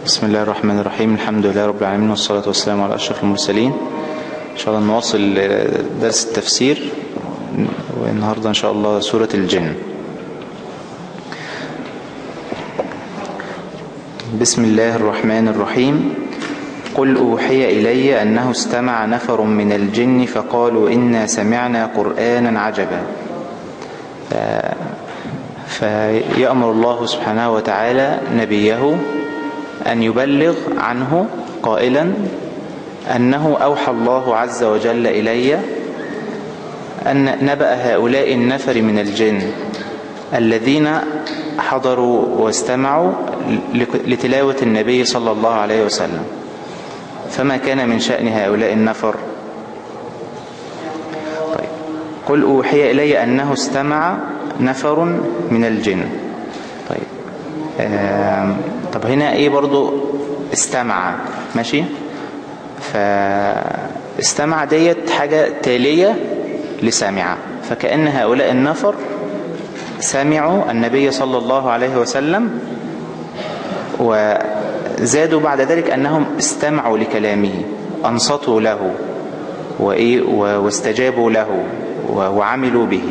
بسم الله الرحمن الرحيم الحمد لله رب العالمين والصلاة والسلام على أشرف المرسلين إن شاء الله نواصل درس التفسير والنهاردة إن شاء الله سورة الجن بسم الله الرحمن الرحيم قل أوحي إلي أنه استمع نفر من الجن فقالوا إنا سمعنا قرآنا عجبا فيأمر الله سبحانه وتعالى نبيه أن يبلغ عنه قائلا أنه أوحى الله عز وجل إلي أن نبأ هؤلاء النفر من الجن الذين حضروا واستمعوا لتلاوة النبي صلى الله عليه وسلم فما كان من شأن هؤلاء النفر طيب قل أوحي إلي أنه استمع نفر من الجن طيب آه طب هنا ايه برضو استمع ماشي فاستمع ديت حاجة تالية لسامعة فكأن هؤلاء النفر سمعوا النبي صلى الله عليه وسلم وزادوا بعد ذلك أنهم استمعوا لكلامه أنصتوا له وإيه واستجابوا له وعملوا به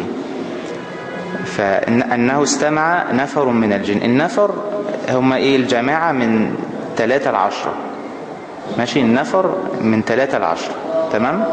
فأنه استمع نفر من الجن النفر هم ايه الجماعة من ثلاثة لعشرة ماشي النفر من ثلاثة لعشرة تمام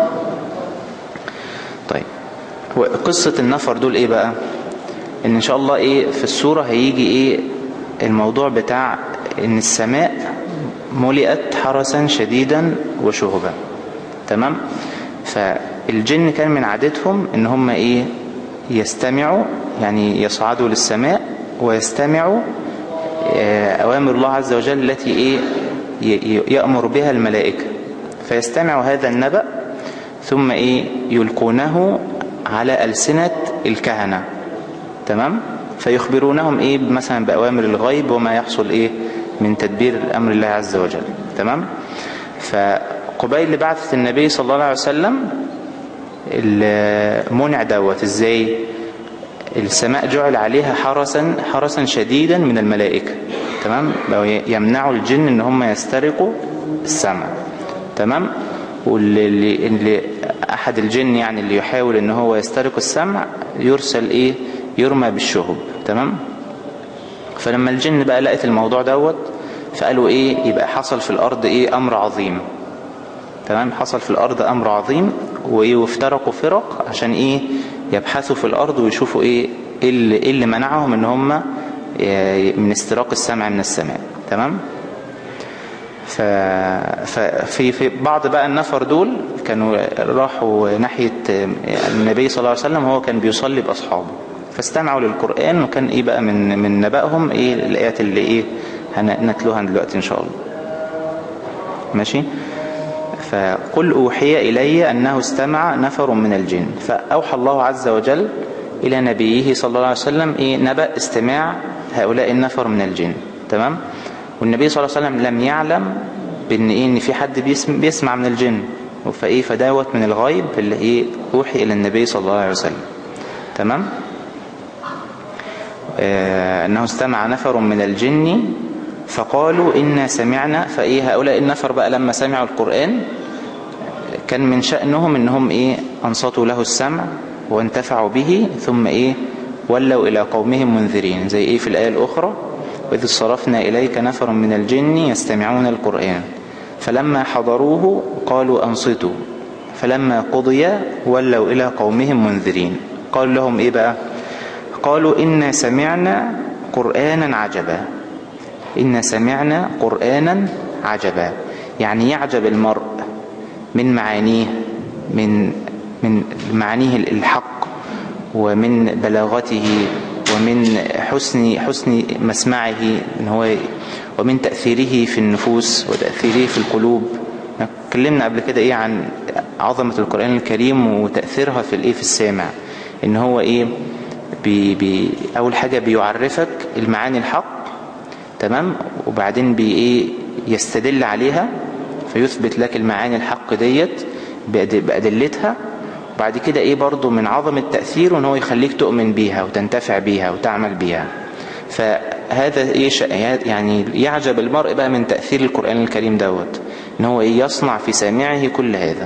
طيب قصة النفر دول ايه بقى ان ان شاء الله ايه في السورة هيجي ايه الموضوع بتاع ان السماء ملئت حرسا شديدا وشهبا تمام فالجن كان من عادتهم ان هم ايه يستمعوا يعني يصعدوا للسماء ويستمعوا أوامر الله عز وجل التي إيه يأمر بها الملائكة فيستمع هذا النبأ ثم إيه يلقونه على ألسنة الكهنة تمام فيخبرونهم إيه مثلا بأوامر الغيب وما يحصل إيه من تدبير أمر الله عز وجل تمام فقبيل بعثة النبي صلى الله عليه وسلم المنع دوت ازاي السماء جعل عليها حرسا حرسا شديدا من الملائكة تمام يمنعوا الجن ان هم يسترقوا السمع تمام واللي اللي احد الجن يعني اللي يحاول ان هو يسترق السمع يرسل ايه يرمى بالشهب تمام فلما الجن بقى لقت الموضوع دوت فقالوا ايه يبقى حصل في الارض ايه امر عظيم تمام حصل في الارض امر عظيم وايه وافترقوا فرق عشان ايه يبحثوا في الارض ويشوفوا ايه اللي, إيه اللي منعهم ان هم من استراق السمع من السماء تمام ففي في بعض بقى النفر دول كانوا راحوا ناحية النبي صلى الله عليه وسلم هو كان بيصلي بأصحابه فاستمعوا للقرآن وكان ايه بقى من من نبأهم ايه الآيات اللي ايه هنتلوها دلوقتي ان شاء الله ماشي فقل أوحي إلي أنه استمع نفر من الجن فأوحى الله عز وجل إلى نبيه صلى الله عليه وسلم إيه نبأ استماع هؤلاء النفر من الجن تمام والنبي صلى الله عليه وسلم لم يعلم بأن إيه إن في حد بيسمع, بيسمع من الجن فإيه فداوت من الغيب اللي إيه أوحي إلى النبي صلى الله عليه وسلم تمام آه أنه استمع نفر من الجن فقالوا إنا سمعنا فإيه هؤلاء النفر بقى لما سمعوا القرآن كان من شأنهم إنهم إيه أنصتوا له السمع وانتفعوا به ثم إيه ولوا إلى قومهم منذرين زي إيه في الآية الأخرى وإذ صرفنا إليك نفر من الجن يستمعون القرآن فلما حضروه قالوا أنصتوا فلما قضي ولوا إلى قومهم منذرين قالوا لهم إيه بقى قالوا إنا سمعنا قرآنا عجبا إن سمعنا قرآنا عجبا يعني يعجب المرء من معانيه من من معانيه الحق ومن بلاغته ومن حسن حسن مسمعه إن هو ومن تأثيره في النفوس وتأثيره في القلوب اتكلمنا قبل كده ايه عن عظمة القرآن الكريم وتأثيرها في الايه في السامع ان هو ايه بي بي اول حاجة بيعرفك المعاني الحق تمام وبعدين بي ايه يستدل عليها فيثبت لك المعاني الحق ديت بأدلتها وبعد كده ايه برضو من عظم التأثير وان هو يخليك تؤمن بيها وتنتفع بيها وتعمل بيها فهذا ايه يعني يعجب المرء بقى من تأثير القرآن الكريم دوت ان هو ايه يصنع في سامعه كل هذا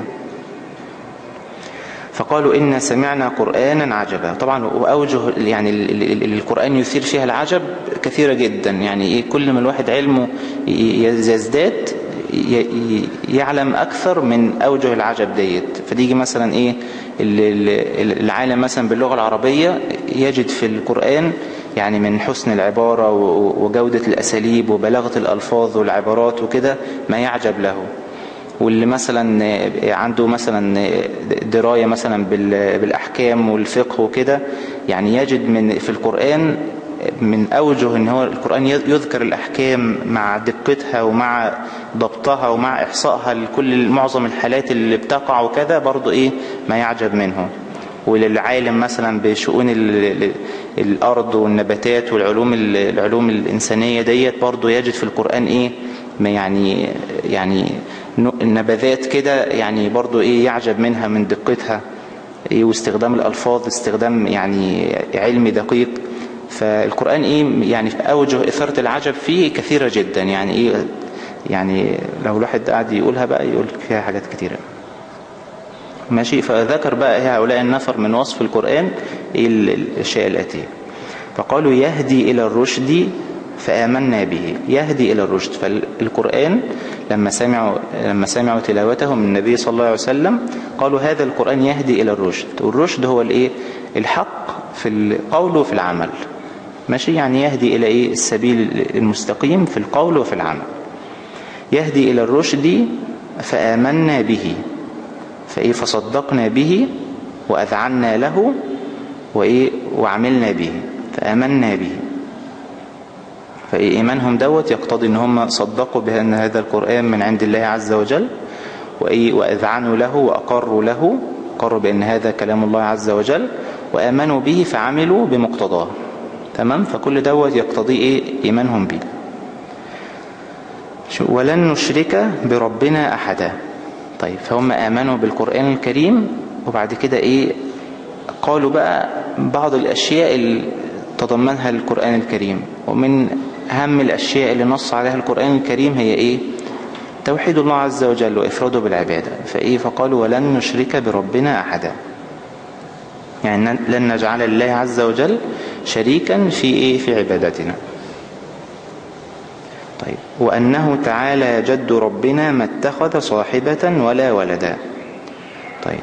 فقالوا إن سمعنا قرآنا عجبا طبعا وأوجه يعني القرآن يثير فيها العجب كثيرة جدا يعني إيه كل ما الواحد علمه يزداد يعلم أكثر من أوجه العجب ديت فديجي مثلا إيه العالم مثلا باللغة العربية يجد في القرآن يعني من حسن العبارة وجودة الأساليب وبلاغة الألفاظ والعبارات وكده ما يعجب له واللي مثلا عنده مثلا دراية مثلا بالأحكام والفقه وكده يعني يجد من في القرآن من أوجه ان هو القرآن يذكر الأحكام مع دقتها ومع ضبطها ومع إحصائها لكل معظم الحالات اللي بتقع وكذا برضو إيه ما يعجب منه وللعالم مثلا بشؤون الأرض والنباتات والعلوم العلوم الإنسانية ديت برضو يجد في القرآن إيه يعني يعني النبذات كده يعني برضو ايه يعجب منها من دقتها ايه واستخدام الالفاظ استخدام يعني علمي دقيق فالقرآن ايه يعني اوجه اثارة العجب فيه كثيرة جدا يعني ايه يعني لو الواحد قاعد يقولها بقى يقول فيها حاجات كثيرة ماشي فذكر بقى هؤلاء النفر من وصف القرآن ايه الاشياء الاتية فقالوا يهدي الى الرشد فآمنا به يهدي إلى الرشد فالقرآن لما سمعوا, لما سمعوا تلاوته من النبي صلى الله عليه وسلم قالوا هذا القرآن يهدي إلى الرشد والرشد هو الإيه الحق في القول وفي العمل ماشي يعني يهدي إلى إيه السبيل المستقيم في القول وفي العمل يهدي إلى الرشد فآمنا به فإيه فصدقنا به وأذعنا له وإيه وعملنا به فآمنا به فإيمانهم دوت يقتضي ان هم صدقوا بأن هذا القرآن من عند الله عز وجل وأذعنوا له وأقروا له قروا بأن هذا كلام الله عز وجل وآمنوا به فعملوا بمقتضاه تمام فكل دوت يقتضي إيه إيمانهم به ولن نشرك بربنا أحدا طيب فهم آمنوا بالقرآن الكريم وبعد كده إيه قالوا بقى بعض الأشياء اللي تضمنها القرآن الكريم ومن أهم الأشياء اللي نص عليها القرآن الكريم هي إيه توحيد الله عز وجل وإفراده بالعبادة فإيه فقالوا ولن نشرك بربنا أحدا يعني لن نجعل الله عز وجل شريكا في إيه في عبادتنا طيب وأنه تعالى جد ربنا ما اتخذ صاحبة ولا ولدا طيب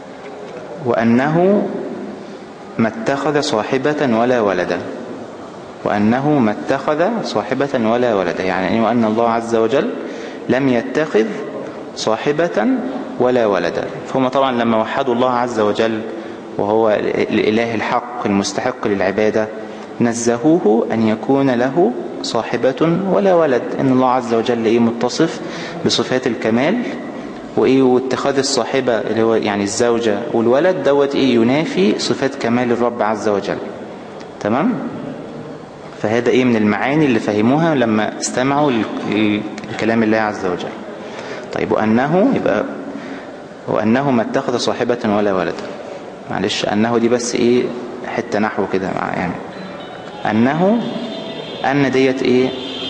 وأنه ما اتخذ صاحبة ولا ولدا وأنه ما اتخذ صاحبة ولا ولدا يعني وأن الله عز وجل لم يتخذ صاحبة ولا ولدا فهم طبعا لما وحدوا الله عز وجل وهو الإله الحق المستحق للعبادة نزهوه أن يكون له صاحبة ولا ولد إن الله عز وجل إيه متصف بصفات الكمال وإيه واتخاذ الصاحبة اللي هو يعني الزوجة والولد دوت إيه ينافي صفات كمال الرب عز وجل تمام؟ فهذا ايه من المعاني اللي فهموها لما استمعوا لكلام الله عز وجل طيب وأنه يبقى وأنه ما اتخذ صاحبة ولا ولدا معلش أنه دي بس ايه حتة نحو كده مع يعني أنه أن ديت ايه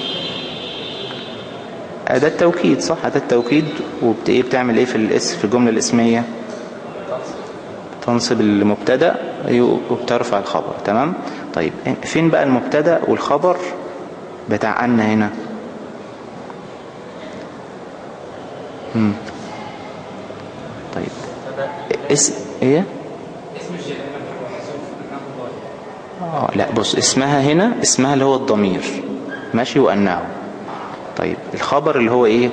أداة توكيد صح أداة توكيد وبتعمل ايه في الاسم في الجملة الاسمية تنصب المبتدا وبترفع الخبر تمام طيب فين بقى المبتدا والخبر بتاع أن هنا مم. طيب اسم ايه اه لا بص اسمها هنا اسمها اللي هو الضمير ماشي وأنه طيب الخبر اللي هو ايه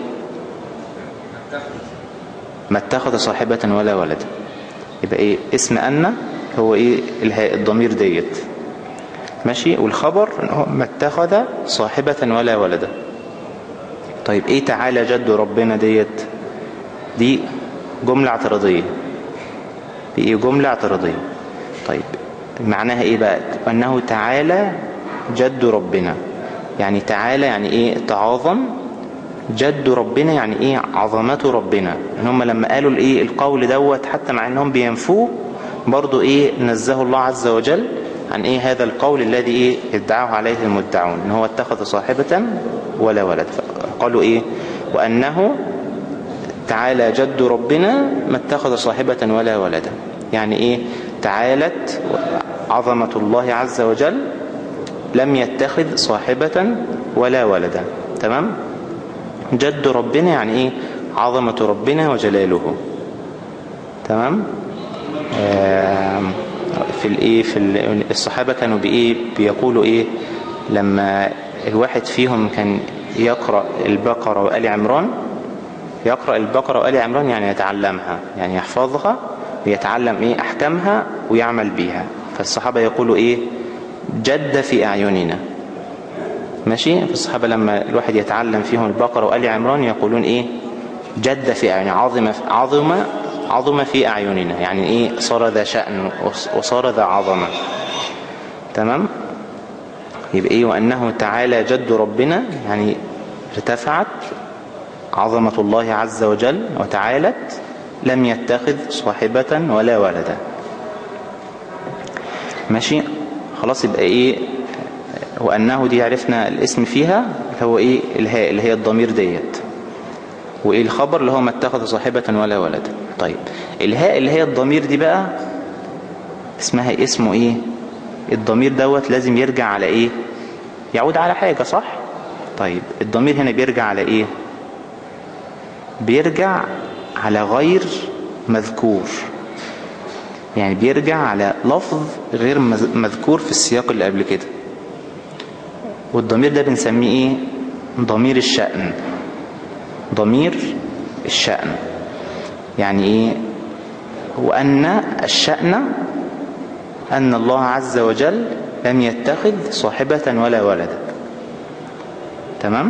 ما اتخذ صاحبة ولا ولدا يبقى ايه اسم أن هو ايه الهاء الضمير ديت ماشي والخبر ما اتخذ صاحبة ولا ولدا طيب ايه تعالى جد ربنا ديت دي جملة اعتراضية دي ايه جملة اعتراضية طيب معناها ايه بقى انه تعالى جد ربنا يعني تعالى يعني ايه تعاظم جد ربنا يعني ايه عظمته ربنا ان هم لما قالوا الايه القول دوت حتى مع انهم بينفوه برضو ايه نزه الله عز وجل عن ايه هذا القول الذي ايه ادعاه عليه المدعون ان هو اتخذ صاحبة ولا ولد قالوا ايه وانه تعالى جد ربنا ما اتخذ صاحبة ولا ولدا يعني ايه تعالت عظمة الله عز وجل لم يتخذ صاحبة ولا ولدا تمام جد ربنا يعني ايه عظمة ربنا وجلاله تمام في الايه في الصحابة كانوا بايه بيقولوا ايه لما الواحد فيهم كان يقرأ البقرة وآل عمران يقرأ البقرة وآل عمران يعني يتعلمها يعني يحفظها ويتعلم ايه احكامها ويعمل بيها فالصحابة يقولوا ايه جد في اعيننا ماشي فالصحابة لما الواحد يتعلم فيهم البقرة وآل عمران يقولون ايه جد في اعيننا عظم عظم عظم في اعيننا يعني ايه صار ذا شأن وصار ذا عظمة تمام يبقى ايه وانه تعالى جد ربنا يعني ارتفعت عظمة الله عز وجل وتعالت لم يتخذ صاحبة ولا ولدا ماشي خلاص يبقى ايه وأنه دي عرفنا الاسم فيها هو ايه الهاء اللي هي الضمير ديت وايه الخبر اللي هو ما اتخذ صاحبة ولا ولدا طيب الهاء اللي هي الضمير دي بقى اسمها اسمه ايه الضمير دوت لازم يرجع على ايه يعود على حاجة صح طيب الضمير هنا بيرجع على ايه بيرجع على غير مذكور يعني بيرجع على لفظ غير مذكور في السياق اللي قبل كده والضمير ده بنسميه ايه ضمير الشأن ضمير الشأن يعني ايه وأن الشأن أن الله عز وجل لم يتخذ صاحبة ولا ولدا تمام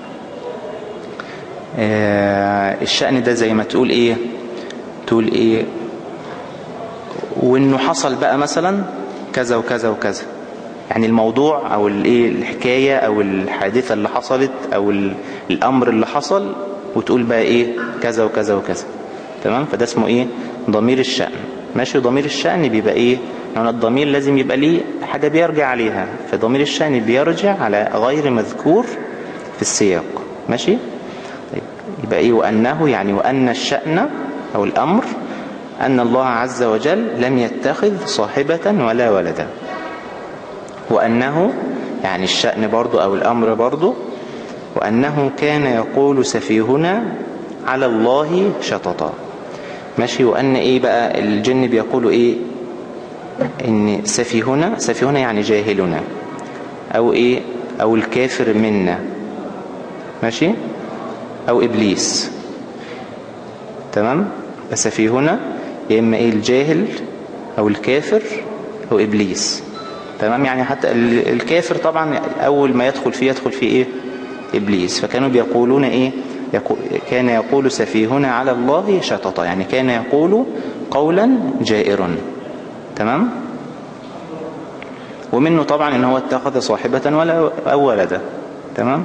آه الشأن ده زي ما تقول ايه تقول ايه وانه حصل بقى مثلا كذا وكذا وكذا يعني الموضوع او الايه الحكاية او الحادثة اللي حصلت او الامر اللي حصل وتقول بقى ايه كذا وكذا وكذا تمام فده اسمه ايه ضمير الشأن ماشي ضمير الشأن بيبقى ايه لأن الضمير لازم يبقى ليه حاجة بيرجع عليها فضمير الشأن بيرجع على غير مذكور في السياق ماشي طيب يبقى ايه وأنه يعني وأن الشأن أو الأمر أن الله عز وجل لم يتخذ صاحبة ولا ولدا وأنه يعني الشأن برضو أو الأمر برضو وأنه كان يقول سفيهنا على الله شططا ماشي وأن إيه بقى الجن بيقولوا إيه إن سفيهنا سفيهنا يعني جاهلنا أو إيه أو الكافر منا ماشي أو إبليس تمام سفيهنا يا إما إيه الجاهل أو الكافر أو إبليس تمام يعني حتى الكافر طبعا أول ما يدخل فيه يدخل فيه إيه إبليس فكانوا بيقولون إيه يقول كان يقول سفيهنا على الله شططا يعني كان يقول قولا جائرا تمام ومنه طبعا ان هو اتخذ صاحبة ولا أو ولدا تمام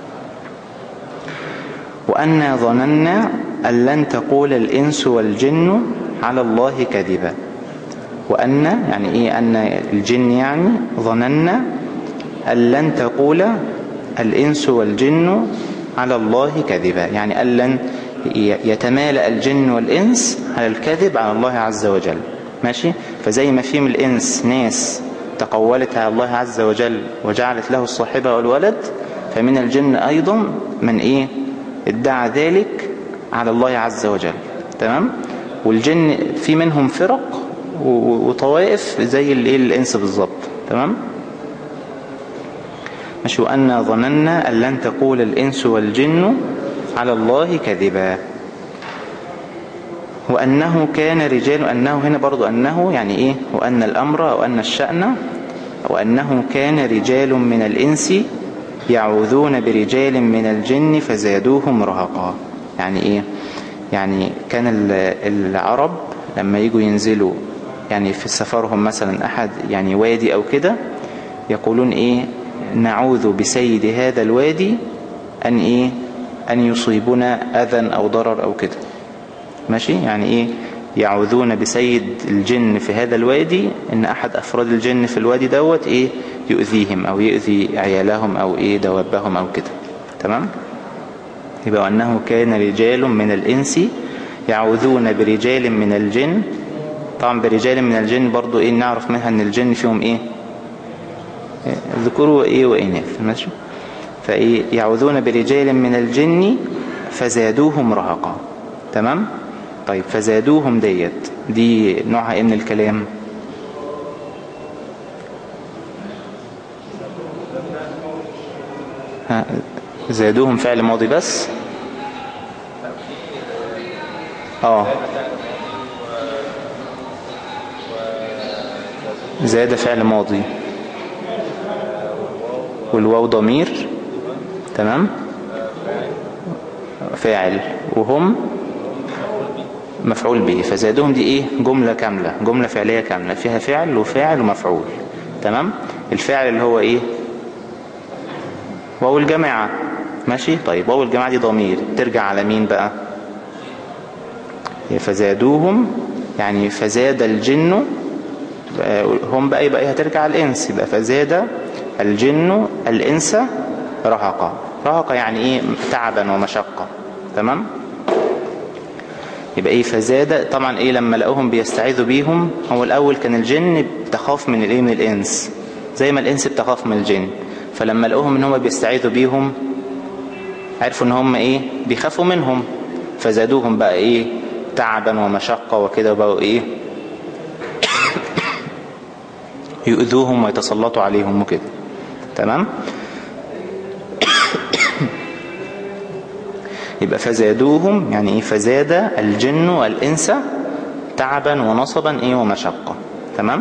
وأنا ظننا أن لن تقول الإنس والجن على الله كذبا وأن يعني إيه أن الجن يعني ظننا أن لن تقول الإنس والجن على الله كذبا يعني أن لن يتمالأ الجن والإنس على الكذب على الله عز وجل ماشي فزي ما في من الإنس ناس تقولت على الله عز وجل وجعلت له الصاحبة والولد فمن الجن أيضا من إيه ادعى ذلك على الله عز وجل تمام والجن في منهم فرق وطوائف زي الايه الانس بالظبط تمام ماشي وأنا ظننا أن لن تقول الإنس والجن على الله كذبا وأنه كان رجال أنه هنا برضو أنه يعني إيه وأن الأمر وأن الشأن وأنه كان رجال من الإنس يعوذون برجال من الجن فزادوهم رهقا يعني إيه يعني كان العرب لما يجوا ينزلوا يعني في سفرهم مثلا أحد يعني وادي أو كده يقولون إيه نعوذ بسيد هذا الوادي أن إيه أن يصيبنا أذى أو ضرر أو كده ماشي يعني إيه يعوذون بسيد الجن في هذا الوادي ان احد افراد الجن في الوادي دوت ايه يؤذيهم او يؤذي عيالهم او ايه دوابهم او كده تمام يبقى انه كان رجال من الانس يعوذون برجال من الجن طبعا برجال من الجن برضو ايه نعرف منها ان الجن فيهم ايه ذكور وايه واناث ماشي فايه يعوذون برجال من الجن فزادوهم رهقا تمام طيب فزادوهم ديت دي نوعها ايه من الكلام ها زادوهم فعل ماضي بس اه زاد فعل ماضي والواو ضمير تمام فاعل وهم مفعول به فزادهم دي ايه جملة كاملة جملة فعلية كاملة فيها فعل وفاعل ومفعول تمام الفعل اللي هو ايه واو الجماعة ماشي طيب واو الجماعة دي ضمير ترجع على مين بقى فزادوهم يعني فزاد الجن هم بقى يبقى ايه هترجع على الانس يبقى فزاد الجن الانس رهقا رهقا يعني ايه تعبا ومشقة تمام يبقى ايه فزاد طبعا ايه لما لقوهم بيستعيذوا بيهم هو الاول كان الجن بتخاف من الايه من الانس زي ما الانس بتخاف من الجن فلما لقوهم ان هم بيستعيذوا بيهم عرفوا ان هم ايه بيخافوا منهم فزادوهم بقى ايه تعبا ومشقة وكده بقوا ايه يؤذوهم ويتسلطوا عليهم وكده تمام يبقى فزادوهم يعني ايه فزاد الجن والانس تعبا ونصبا ايه ومشقة تمام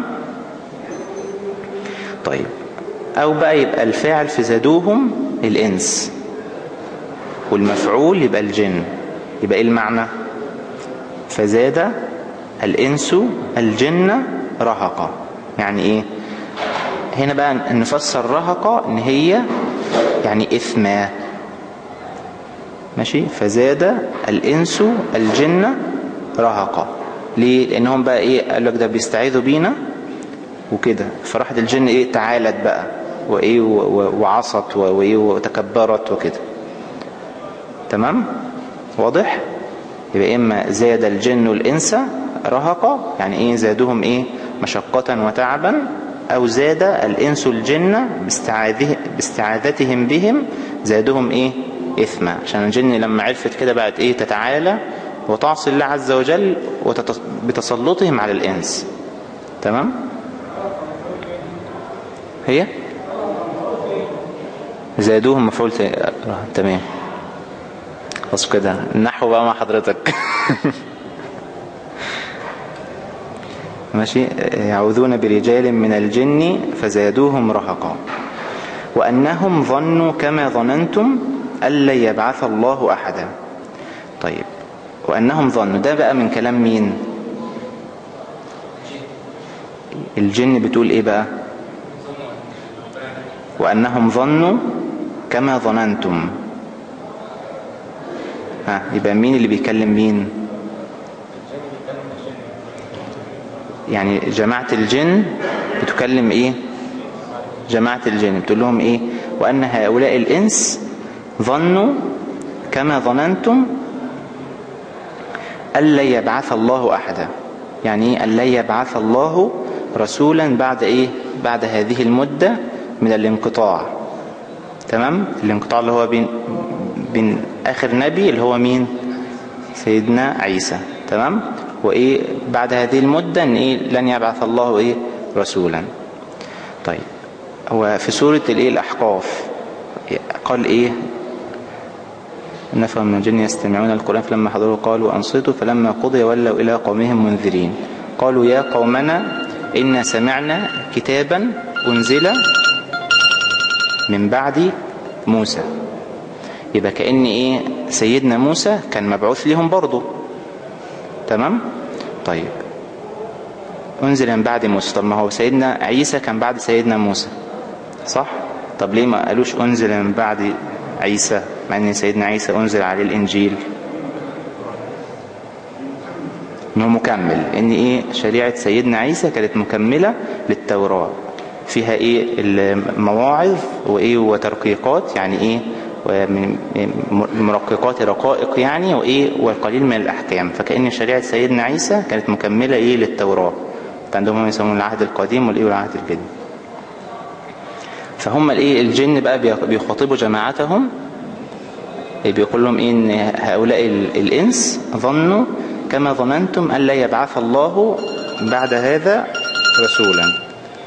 طيب او بقى يبقى الفاعل في زادوهم الانس والمفعول يبقى الجن يبقى ايه المعنى فزاد الانس الجن رهقا يعني ايه هنا بقى نفسر رهقا ان هي يعني اثما ماشي فزاد الانس الجن رهقا ليه لانهم بقى ايه قال لك ده بيستعيذوا بينا وكده فراحت الجن ايه تعالت بقى وايه وعصت وايه وتكبرت وكده تمام واضح يبقى اما زاد الجن الانس رهقا يعني ايه زادهم ايه مشقة وتعبا او زاد الانس الجن باستعاذه باستعاذتهم بهم زادهم ايه اثما عشان الجن لما عرفت كده بقت ايه تتعالى وتعصي الله عز وجل بتسلطهم على الانس تمام هي زادوهم مفعول تمام خلاص كده النحو بقى مع حضرتك ماشي يعوذون برجال من الجن فزادوهم رهقا وأنهم ظنوا كما ظننتم ألا يبعث الله أحدا طيب وأنهم ظنوا ده بقى من كلام مين الجن بتقول ايه بقى وأنهم ظنوا كما ظننتم ها يبقى مين اللي بيكلم مين يعني جماعة الجن بتكلم ايه جماعة الجن بتقول لهم ايه وأن هؤلاء الإنس ظنوا كما ظننتم ألا يبعث الله أحدا يعني ألا يبعث الله رسولا بعد إيه بعد هذه المدة من الانقطاع تمام الانقطاع اللي هو بين, بين آخر نبي اللي هو مين سيدنا عيسى تمام وإيه بعد هذه المدة إن إيه لن يبعث الله إيه رسولا طيب هو في سورة الإيه الأحقاف قال إيه نفر من الجن يستمعون القرآن فلما حضروا قالوا أنصتوا فلما قضي ولوا إلى قومهم منذرين قالوا يا قومنا إنا سمعنا كتابا أنزل من بعد موسى يبقى كأن إيه سيدنا موسى كان مبعوث لهم برضه تمام طيب أنزل من بعد موسى طب ما هو سيدنا عيسى كان بعد سيدنا موسى صح طب ليه ما قالوش أنزل من بعد عيسى مع ان سيدنا عيسى انزل عليه الانجيل انه مكمل ان ايه شريعة سيدنا عيسى كانت مكملة للتوراة فيها ايه المواعظ وايه وترقيقات يعني ايه ومن مرققات رقائق يعني وايه والقليل من الاحكام فكأن شريعة سيدنا عيسى كانت مكملة ايه للتوراة عندهم هم يسمون العهد القديم والايه والعهد الجديد فهم الايه الجن بقى بيخاطبوا جماعتهم بيقول لهم إيه ان هؤلاء الانس ظنوا كما ظننتم أن لا يبعث الله بعد هذا رسولا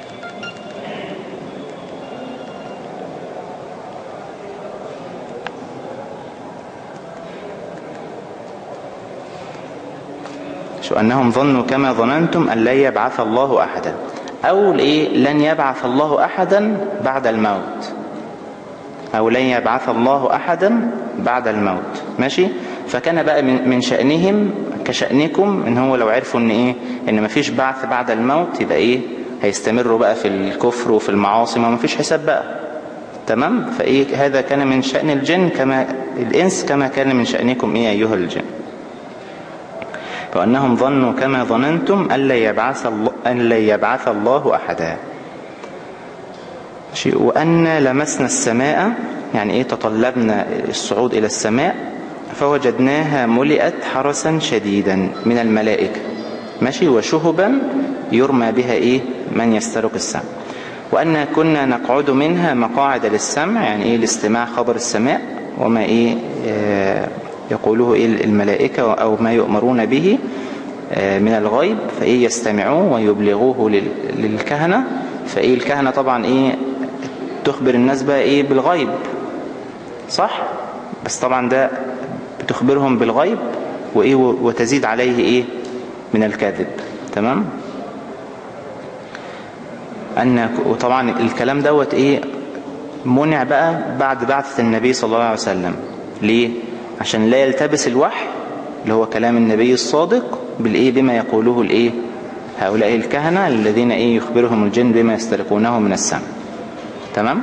شو أنهم ظنوا كما ظننتم أن لا يبعث الله أحدا أو لإيه لن يبعث الله أحدا بعد الموت أو لن يبعث الله أحدا بعد الموت ماشي فكان بقى من شأنهم كشأنكم ان هو لو عرفوا ان ايه ان مفيش بعث بعد الموت يبقى ايه هيستمروا بقى في الكفر وفي المعاصي ما مفيش حساب بقى تمام فايه هذا كان من شأن الجن كما الانس كما كان من شأنكم ايه ايها الجن فأنهم ظنوا كما ظننتم أن لا يبعث الله, أن لا يبعث الله أحدا وأن لمسنا السماء يعني إيه تطلبنا الصعود إلى السماء فوجدناها ملئت حرسا شديدا من الملائكة ماشي وشهبا يرمى بها إيه من يسترق السمع وأن كنا نقعد منها مقاعد للسمع يعني إيه لاستماع خبر السماء وما إيه آه يقوله إيه الملائكة أو ما يؤمرون به من الغيب فإيه يستمعوه ويبلغوه للكهنة فإيه الكهنة طبعا إيه تخبر الناس بقى إيه بالغيب صح بس طبعا ده بتخبرهم بالغيب وإيه وتزيد عليه إيه من الكذب تمام أن وطبعا الكلام دوت إيه منع بقى بعد بعثة النبي صلى الله عليه وسلم ليه عشان لا يلتبس الوحي اللي هو كلام النبي الصادق بالإيه بما يقوله الإيه هؤلاء الكهنة الذين إيه يخبرهم الجن بما يسترقونه من السماء تمام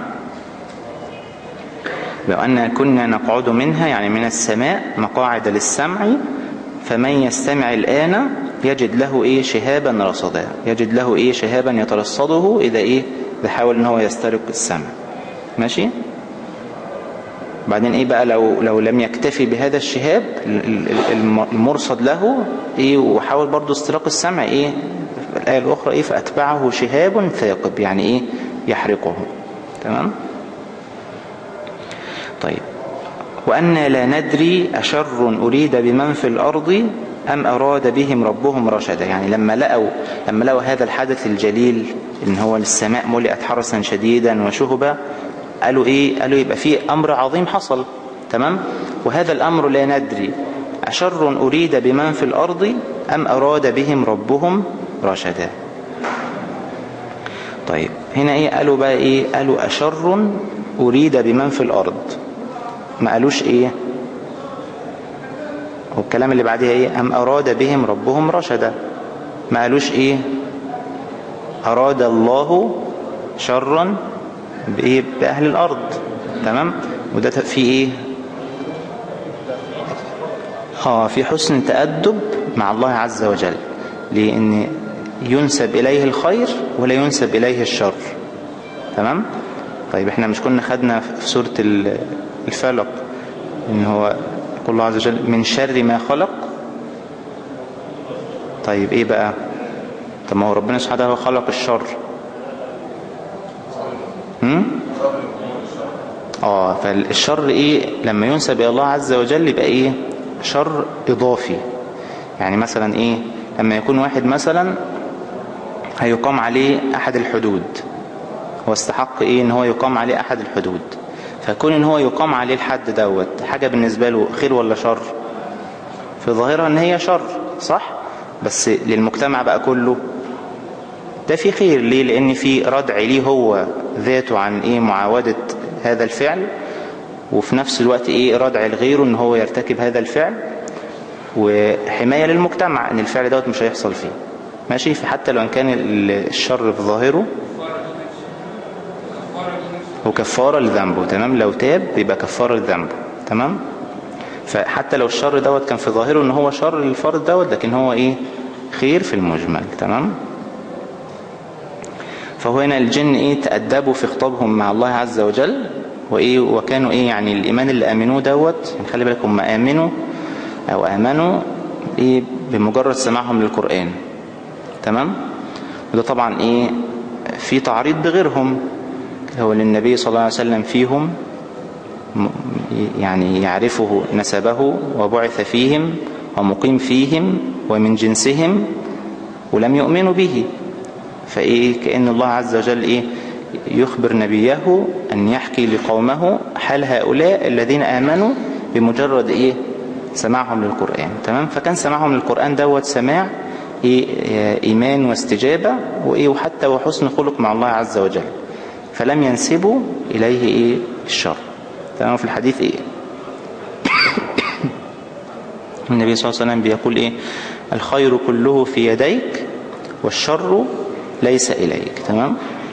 وأن كنا نقعد منها يعني من السماء مقاعد للسمع فمن يستمع الآن يجد له إيه شهابا رصدا يجد له إيه شهابا يترصده إذا إيه بحاول إن هو يسترق السمع ماشي بعدين ايه بقى لو لو لم يكتفي بهذا الشهاب المرصد له ايه وحاول برضو استراق السمع ايه الآية الأخرى ايه فأتبعه شهاب ثاقب يعني ايه يحرقه تمام طيب وأن لا ندري أشر أريد بمن في الأرض أم أراد بهم ربهم رشدا يعني لما لقوا لما لقوا هذا الحدث الجليل إن هو السماء ملئت حرسا شديدا وشهبا قالوا ايه قالوا يبقى في امر عظيم حصل تمام وهذا الامر لا ندري اشر اريد بمن في الارض ام اراد بهم ربهم رشدا طيب هنا ايه قالوا بقى ايه قالوا اشر اريد بمن في الارض ما قالوش ايه والكلام اللي بعدها ايه ام اراد بهم ربهم رشدا ما قالوش ايه اراد الله شرا بايه باهل الارض تمام وده في ايه اه في حسن تأدب مع الله عز وجل لان ينسب اليه الخير ولا ينسب اليه الشر تمام طيب احنا مش كنا خدنا في سورة الفلق ان هو يقول الله عز وجل من شر ما خلق طيب ايه بقى طب ما هو ربنا سبحانه وتعالى خلق الشر اه فالشر ايه لما ينسب الى الله عز وجل يبقى ايه شر اضافي يعني مثلا ايه لما يكون واحد مثلا هيقام عليه احد الحدود هو استحق ايه ان هو يقام عليه احد الحدود فكون ان هو يقام عليه الحد دوت حاجة بالنسبة له خير ولا شر في ظاهرها ان هي شر صح بس للمجتمع بقى كله ده في خير ليه لان في ردع ليه هو ذاته عن ايه معاودة هذا الفعل وفي نفس الوقت ايه ردع لغيره ان هو يرتكب هذا الفعل وحماية للمجتمع ان الفعل دوت مش هيحصل فيه ماشي فحتى لو ان كان الشر في ظاهره وكفارة لذنبه تمام لو تاب يبقى كفارة لذنبه تمام فحتى لو الشر دوت كان في ظاهره ان هو شر للفرد دوت لكن هو ايه خير في المجمل تمام فهو هنا الجن ايه تأدبوا في خطابهم مع الله عز وجل وايه وكانوا ايه يعني الايمان اللي امنوه دوت يعني خلي بالك هم امنوا او امنوا ايه بمجرد سماعهم للقرآن تمام وده طبعا ايه في تعريض بغيرهم هو للنبي صلى الله عليه وسلم فيهم يعني يعرفه نسبه وبعث فيهم ومقيم فيهم ومن جنسهم ولم يؤمنوا به فإيه كأن الله عز وجل إيه يخبر نبيه أن يحكي لقومه حال هؤلاء الذين آمنوا بمجرد إيه سماعهم للقرآن تمام فكان سماعهم للقرآن دوت سماع إيه إيمان واستجابة وإيه وحتى وحسن خلق مع الله عز وجل فلم ينسبوا إليه إيه الشر تمام في الحديث إيه النبي صلى الله عليه وسلم بيقول إيه الخير كله في يديك والشر ليس إليك تمام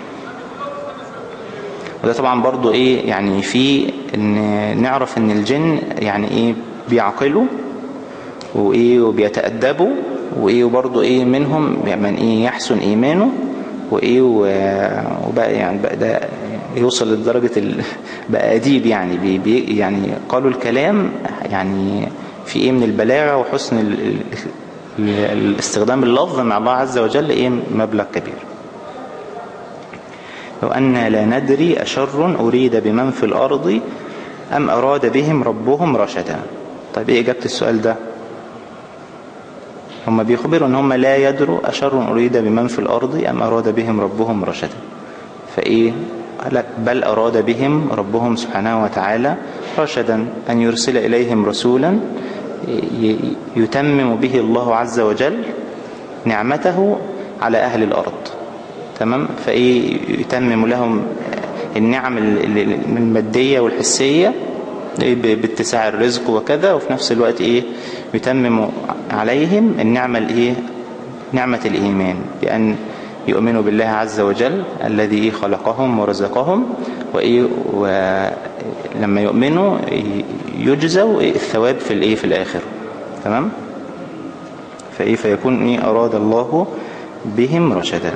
وده طبعا برضو إيه يعني في إن نعرف إن الجن يعني إيه بيعقلوا وإيه وبيتأدبوا وإيه وبرضو إيه منهم من إيه يحسن إيمانه وإيه وبقى يعني بقى ده يوصل لدرجة ال... بقى أديب يعني بي بي يعني قالوا الكلام يعني في إيه من البلاغة وحسن ال... ال... الاستخدام اللفظ مع الله عز وجل إيه مبلغ كبير لو أن لا ندري أشر أريد بمن في الأرض أم أراد بهم ربهم رشدا طيب إيه إجابة السؤال ده هم بيخبروا أن هم لا يدروا أشر أريد بمن في الأرض أم أراد بهم ربهم رشدا فإيه بل أراد بهم ربهم سبحانه وتعالى رشدا أن يرسل إليهم رسولا يتمم به الله عز وجل نعمته على أهل الأرض تمام فإيه يتمم لهم النعم المادية والحسية باتساع الرزق وكذا وفي نفس الوقت إيه يتمم عليهم النعمة الإيه نعمة الإيمان بأن يؤمنوا بالله عز وجل الذي خلقهم ورزقهم وإيه ولما يؤمنوا يجزوا الثواب في الإيه في الآخر تمام فإيه فيكون إيه أراد الله بهم رشدا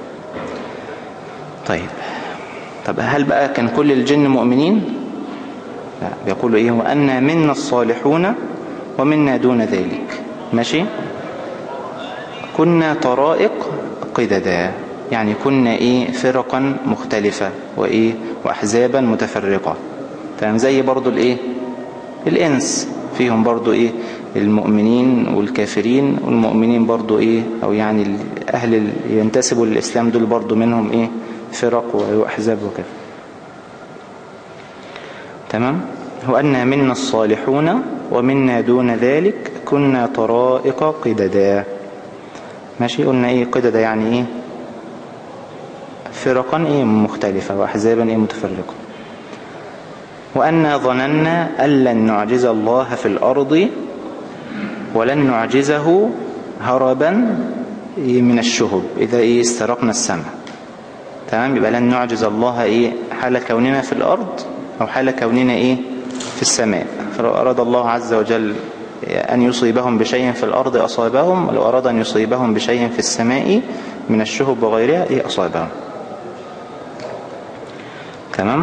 طيب طب هل بقى كان كل الجن مؤمنين لا بيقولوا إيه وأن منا الصالحون ومنا دون ذلك ماشي كنا طرائق قددا يعني كنا ايه فرقا مختلفة وايه واحزابا متفرقة تمام زي برضو الايه الانس فيهم برضو ايه المؤمنين والكافرين والمؤمنين برضو ايه او يعني اهل ينتسبوا للاسلام دول برضو منهم ايه فرق واحزاب وكذا تمام وأن منا الصالحون ومنا دون ذلك كنا طرائق قددا ماشي قلنا ايه قددا يعني ايه فرقا ايه مختلفة واحزابا ايه متفرقة وأنا ظننا أن لن نعجز الله في الأرض ولن نعجزه هربا من الشهب إذا إيه استرقنا السماء تمام يبقى لن نعجز الله إيه حال كوننا في الأرض أو حال كوننا إيه في السماء فلو أراد الله عز وجل أن يصيبهم بشيء في الأرض أصابهم ولو أراد أن يصيبهم بشيء في السماء من الشهب وغيرها إيه أصابهم تمام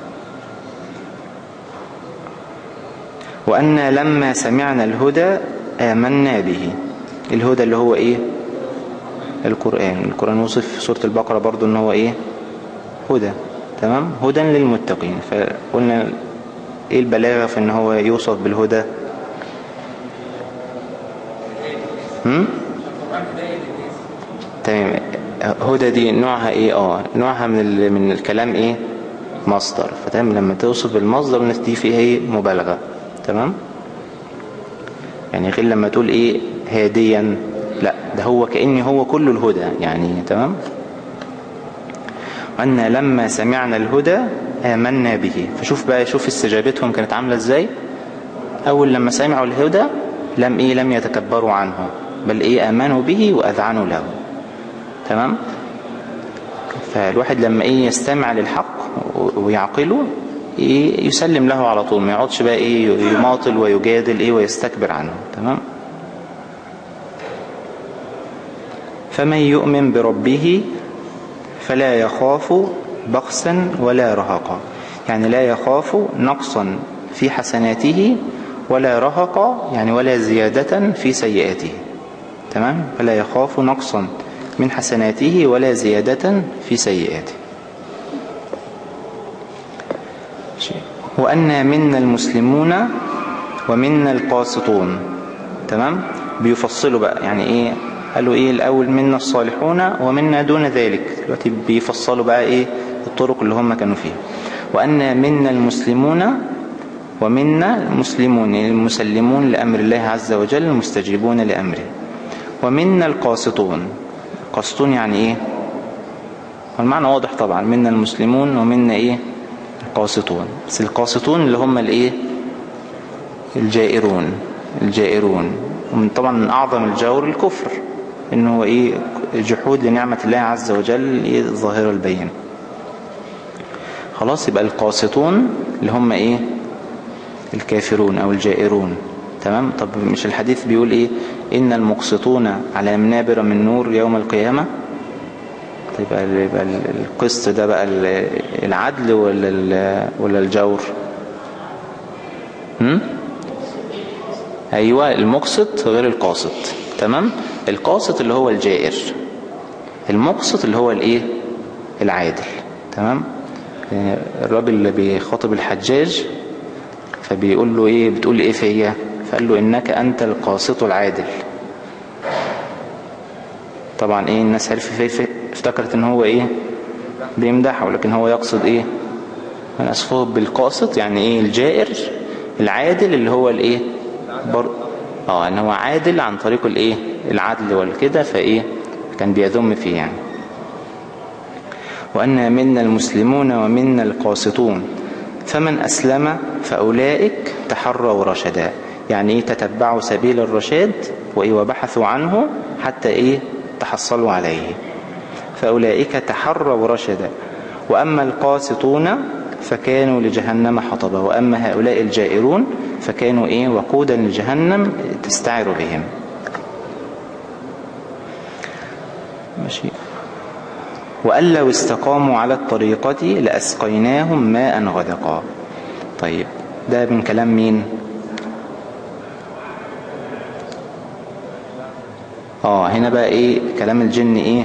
وأن لما سمعنا الهدى آمنا به الهدى اللي هو إيه القرآن القرآن وصف في سورة البقرة برضو أنه هو إيه هدى تمام هدى للمتقين فقلنا ايه البلاغة في ان هو يوصف بالهدى هم؟ تمام هدى دي نوعها ايه اه نوعها من, ال... من الكلام ايه مصدر فتمام لما توصف بالمصدر الناس دي فيه ايه مبالغة تمام يعني غير لما تقول ايه هاديا لا ده هو كأني هو كل الهدى يعني تمام وأن لما سمعنا الهدى آمنا به فشوف بقى شوف استجابتهم كانت عاملة ازاي أول لما سمعوا الهدى لم إيه لم يتكبروا عنه بل إيه آمنوا به وأذعنوا له تمام فالواحد لما إيه يستمع للحق ويعقله إيه يسلم له على طول ما يقعدش بقى إيه يماطل ويجادل إيه ويستكبر عنه تمام فمن يؤمن بربه فلا يخاف بخسا ولا رهقا يعني لا يخاف نقصا في حسناته ولا رهقا يعني ولا زيادة في سيئاته تمام فلا يخاف نقصا من حسناته ولا زيادة في سيئاته وأن منا المسلمون ومنا القاسطون تمام بيفصلوا بقى يعني ايه قالوا ايه الاول منا الصالحون ومنا دون ذلك دلوقتي بيفصلوا بقى ايه الطرق اللي هم كانوا فيها وأن منا المسلمون ومنا المسلمون يعني المسلمون لأمر الله عز وجل المستجيبون لأمره ومنا القاسطون القاسطون يعني ايه المعنى واضح طبعا منا المسلمون ومنا ايه القاسطون بس القاسطون اللي هم الايه الجائرون الجائرون ومن طبعا من اعظم الجور الكفر انه هو ايه جحود لنعمة الله عز وجل ايه الظاهرة البينة خلاص يبقى القاسطون اللي هم ايه الكافرون او الجائرون تمام طب مش الحديث بيقول ايه ان المقسطون على منابر من نور يوم القيامة يبقى يبقى القسط ده بقى العدل ولا ولا الجور هم؟ ايوه المقسط غير القاسط تمام القاسط اللي هو الجائر المقسط اللي هو الايه العادل تمام الراجل اللي بيخاطب الحجاج فبيقول له ايه بتقول ايه فيا فقال له انك انت القاسط العادل طبعا ايه الناس عرف فيه افتكرت ان هو ايه بيمدحه ولكن هو يقصد ايه من اسفه بالقاسط يعني ايه الجائر العادل اللي هو الايه بر... اه ان هو عادل عن طريق الايه العدل والكده فايه كان بيذم فيه يعني وأن منا المسلمون ومنا القاسطون فمن أسلم فأولئك تحروا رشدا يعني إيه تتبعوا سبيل الرشاد وإيه وبحثوا عنه حتى إيه تحصلوا عليه فأولئك تحروا رشدا وأما القاسطون فكانوا لجهنم حطبا وأما هؤلاء الجائرون فكانوا إيه وقودا لجهنم تستعر بهم ماشي وأن لو استقاموا على الطريقة لأسقيناهم ماء غدقا طيب ده من كلام مين اه هنا بقى ايه كلام الجن ايه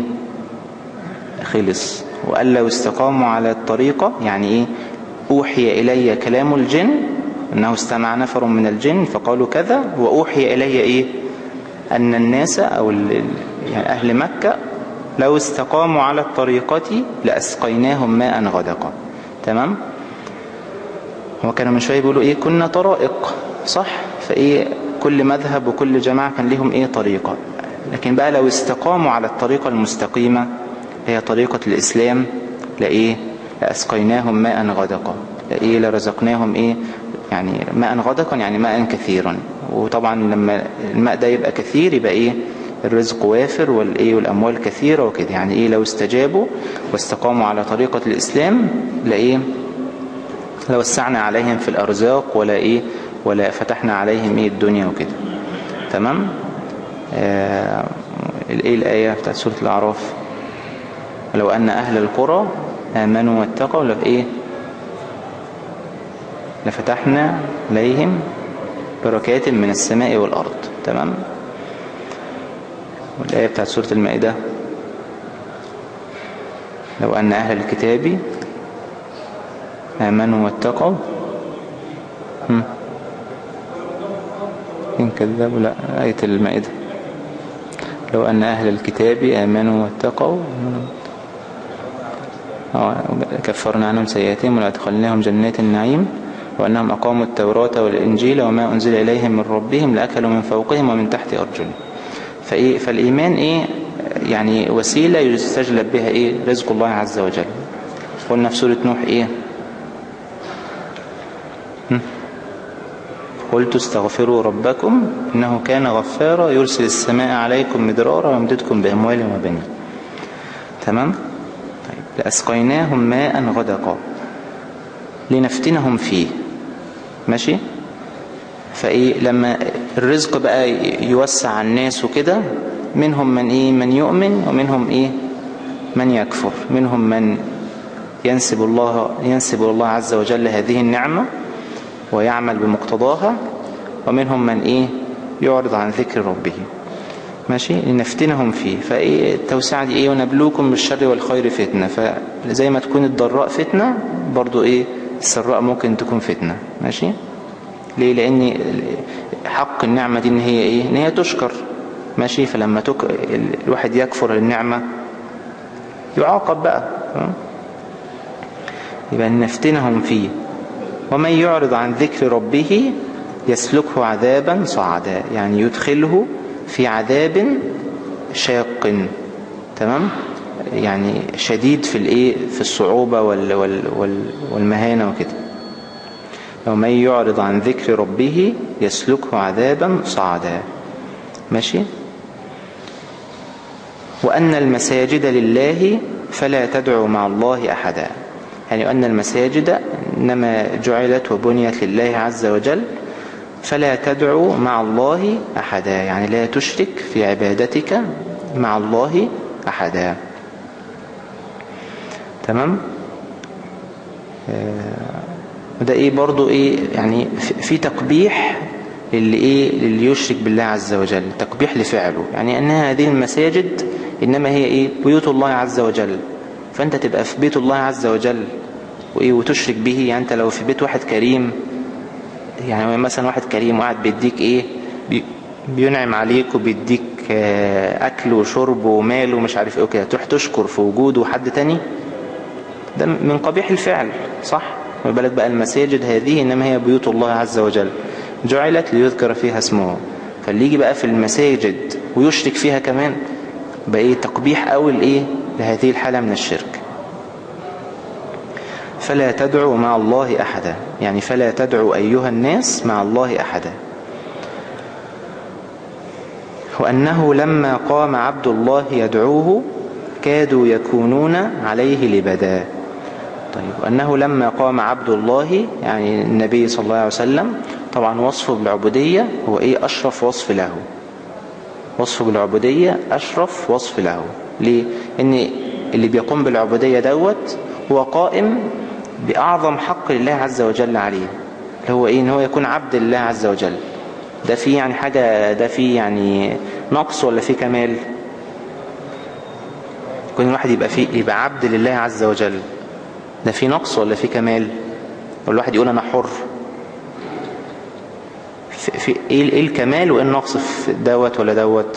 خلص وقال لو استقاموا على الطريقة يعني ايه اوحي الي كلام الجن انه استمع نفر من الجن فقالوا كذا واوحي الي ايه ان الناس او يعني اهل مكة لو استقاموا على الطريقة لأسقيناهم ماء غدقا تمام هو كانوا من شوية بيقولوا ايه كنا طرائق صح فايه كل مذهب وكل جماعة كان لهم ايه طريقة لكن بقى لو استقاموا على الطريقة المستقيمة هي طريقة الإسلام لإيه لأسقيناهم ماء غدقا لإيه لرزقناهم إيه يعني ماء غدقا يعني ماء كثيرا وطبعا لما الماء ده يبقى كثير يبقى إيه الرزق وافر والإيه والأموال كثيرة وكده يعني إيه لو استجابوا واستقاموا على طريقة الإسلام لإيه لو وسعنا عليهم في الأرزاق ولا إيه ولا فتحنا عليهم إيه الدنيا وكده تمام آه ايه الآية بتاعت سورة الأعراف لو أن أهل القرى آمنوا واتقوا لف إيه لفتحنا عليهم بركات من السماء والأرض تمام والآية بتاعت سورة المائدة لو أن أهل الكتاب آمنوا واتقوا إن كذبوا لا آية المائدة لو أن أهل الكتاب آمنوا واتقوا كفرنا عنهم سيئاتهم ولأدخلناهم جنات النعيم وأنهم أقاموا التوراة والإنجيل وما أنزل إليهم من ربهم لأكلوا من فوقهم ومن تحت أرجلهم فإيه فالإيمان إيه يعني وسيلة يستجلب بها إيه رزق الله عز وجل قلنا في سورة نوح إيه قلت استغفروا ربكم إنه كان غفارا يرسل السماء عليكم مدرارا ويمددكم بأموال وبنين تمام طيب لأسقيناهم ماء غدقا لنفتنهم فيه ماشي فايه لما الرزق بقى يوسع على الناس وكده منهم من ايه من يؤمن ومنهم ايه من يكفر منهم من ينسب الله ينسب الله عز وجل هذه النعمة ويعمل بمقتضاها ومنهم من ايه يعرض عن ذكر ربه ماشي لنفتنهم فيه فايه التوسعة دي ايه ونبلوكم بالشر والخير فتنة فزي ما تكون الضراء فتنة برضو ايه السراء ممكن تكون فتنة ماشي ليه لان حق النعمة دي ان هي ايه ان هي تشكر ماشي فلما تك... الواحد يكفر النعمة يعاقب بقى يبقى نفتنهم فيه ومن يعرض عن ذكر ربه يسلكه عذابا صعدا يعني يدخله في عذاب شاق تمام يعني شديد في الايه في الصعوبة وال وال وال والمهانة وكده ومن يعرض عن ذكر ربه يسلكه عذابا صعدا ماشي وأن المساجد لله فلا تدعو مع الله أحدا يعني أن المساجد إنما جعلت وبنيت لله عز وجل فلا تدعو مع الله أحدا يعني لا تشرك في عبادتك مع الله أحدا تمام وده ايه برضو ايه يعني في تقبيح للي ايه للي يشرك بالله عز وجل تقبيح لفعله يعني انها هذه المساجد انما هي ايه بيوت الله عز وجل فانت تبقى في بيت الله عز وجل وايه وتشرك به يعني انت لو في بيت واحد كريم يعني مثلا واحد كريم وقاعد بيديك ايه بي بينعم عليك وبيديك اكل وشرب ومال ومش عارف ايه وكده تروح تشكر في وجوده حد تاني ده من قبيح الفعل صح ما بالك بقى المساجد هذه انما هي بيوت الله عز وجل جعلت ليذكر فيها اسمه فاللي يجي بقى في المساجد ويشرك فيها كمان بقى ايه تقبيح قوي لايه لهذه الحالة من الشرك فلا تدعو مع الله أحدا يعني فلا تدعو أيها الناس مع الله أحدا وأنه لما قام عبد الله يدعوه كادوا يكونون عليه لبدا طيب وأنه لما قام عبد الله يعني النبي صلى الله عليه وسلم طبعا وصفه بالعبودية هو إيه أشرف وصف له وصفه بالعبودية أشرف وصف له ليه؟ إن اللي بيقوم بالعبودية دوت هو قائم بأعظم حق لله عز وجل عليه اللي هو إيه إن هو يكون عبد لله عز وجل ده فيه يعني حاجة ده فيه يعني نقص ولا فيه كمال يكون الواحد يبقى فيه يبقى عبد لله عز وجل ده فيه نقص ولا فيه كمال والواحد يقول أنا حر في, في إيه الكمال وإيه النقص في دوت ولا دوت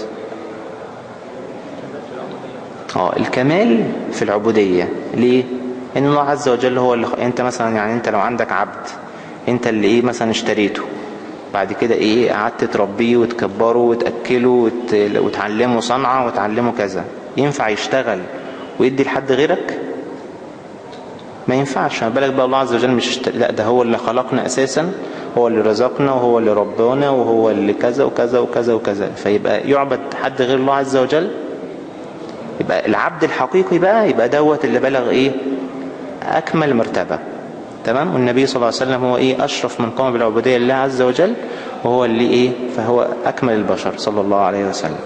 اه الكمال في العبودية ليه ان الله عز وجل هو اللي انت مثلا يعني انت لو عندك عبد انت اللي ايه مثلا اشتريته بعد كده ايه قعدت تربيه وتكبره وتأكله وت... وتعلمه صنعة وتعلمه كذا ينفع يشتغل ويدي لحد غيرك ما ينفعش ما بالك بقى الله عز وجل مش اشتري لا ده هو اللي خلقنا اساسا هو اللي رزقنا وهو اللي ربانا وهو اللي كذا وكذا وكذا وكذا فيبقى يعبد حد غير الله عز وجل يبقى العبد الحقيقي بقى يبقى دوت اللي بلغ ايه اكمل مرتبة تمام والنبي صلى الله عليه وسلم هو ايه اشرف من قام بالعبودية لله عز وجل وهو اللي ايه فهو اكمل البشر صلى الله عليه وسلم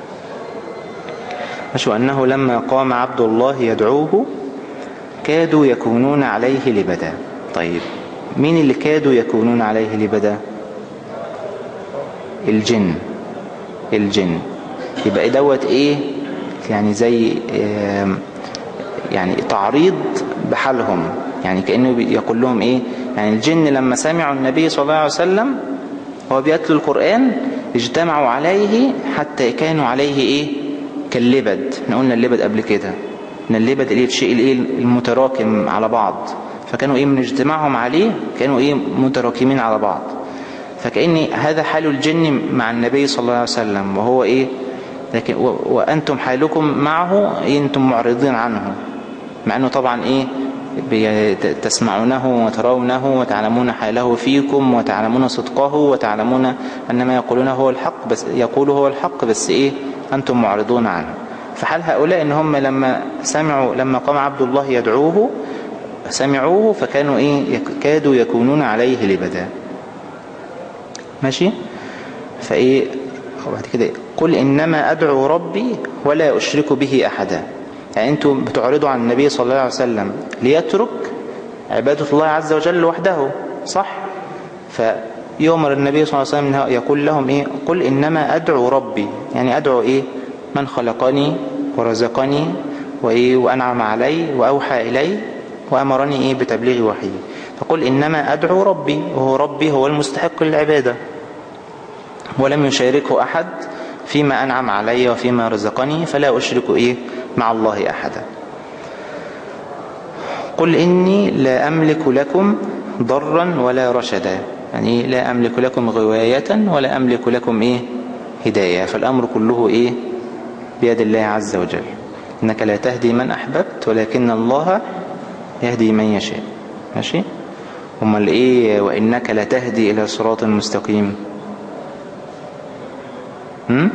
مش وانه لما قام عبد الله يدعوه كادوا يكونون عليه لبدا طيب مين اللي كادوا يكونون عليه لبدا الجن الجن يبقى دوت ايه يعني زي يعني تعريض بحالهم يعني كأنه يقول لهم ايه يعني الجن لما سمعوا النبي صلى الله عليه وسلم هو بيتلو القرآن اجتمعوا عليه حتى كانوا عليه ايه كاللبد احنا قلنا اللبد قبل كده ان اللبد ايه الشيء الايه المتراكم على بعض فكانوا ايه من اجتماعهم عليه كانوا ايه متراكمين على بعض فكأن هذا حال الجن مع النبي صلى الله عليه وسلم وهو ايه لكن وأنتم حالكم معه أنتم معرضين عنه مع أنه طبعا إيه تسمعونه وترونه وتعلمون حاله فيكم وتعلمون صدقه وتعلمون أن ما يقولونه هو الحق بس يقول هو الحق بس إيه أنتم معرضون عنه فحال هؤلاء إن هم لما سمعوا لما قام عبد الله يدعوه سمعوه فكانوا إيه كادوا يكونون عليه لبدا ماشي فإيه وبعد كده قل إنما أدعو ربي ولا أشرك به أحدا يعني أنتم بتعرضوا عن النبي صلى الله عليه وسلم ليترك عبادة الله عز وجل وحده صح فيؤمر النبي صلى الله عليه وسلم يقول لهم إيه قل إنما أدعو ربي يعني أدعو إيه من خلقني ورزقني وإيه وأنعم علي وأوحى إلي وأمرني إيه بتبليغ وحي فقل إنما أدعو ربي وهو ربي هو المستحق للعبادة ولم يشاركه أحد فيما أنعم علي وفيما رزقني فلا أشرك إيه مع الله أحدا قل إني لا أملك لكم ضرا ولا رشدا يعني لا أملك لكم غواية ولا أملك لكم إيه هداية فالأمر كله إيه بيد الله عز وجل إنك لا تهدي من أحببت ولكن الله يهدي من يشاء ماشي امال ايه وانك لتهدي الى صراط مستقيم هم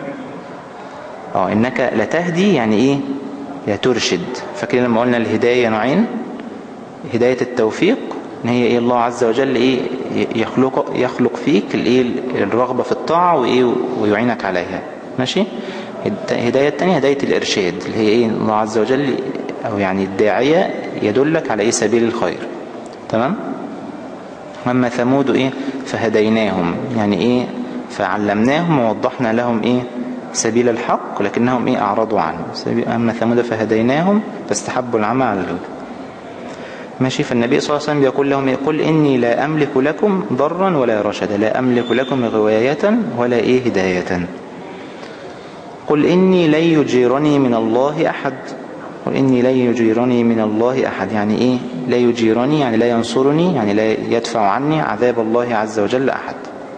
اه انك لتهدي يعني ايه يا ترشد فاكرين لما قلنا الهدايه نوعين هدايه التوفيق ان هي ايه الله عز وجل ايه يخلق يخلق فيك الايه الرغبه في الطاعه وايه ويعينك عليها ماشي الهدايه الثانيه هدايه الارشاد اللي هي ايه الله عز وجل او يعني الداعيه يدلك على ايه سبيل الخير تمام اما ثمود ايه فهديناهم يعني ايه فعلمناهم ووضحنا لهم ايه سبيل الحق لكنهم ايه اعرضوا عنه اما ثمود فهديناهم فاستحبوا العمى على الهدى ماشي فالنبي صلى الله عليه وسلم يقول لهم يقول إني لا أملك لكم ضرا ولا رشدا لا أملك لكم غواية ولا إيه هداية قل إني لن يجيرني من الله أحد قل إني لن يجيرني من الله أحد يعني إيه لا يجيرني يعني لا ينصرني يعني لا يدفع عني عذاب الله عز وجل أحد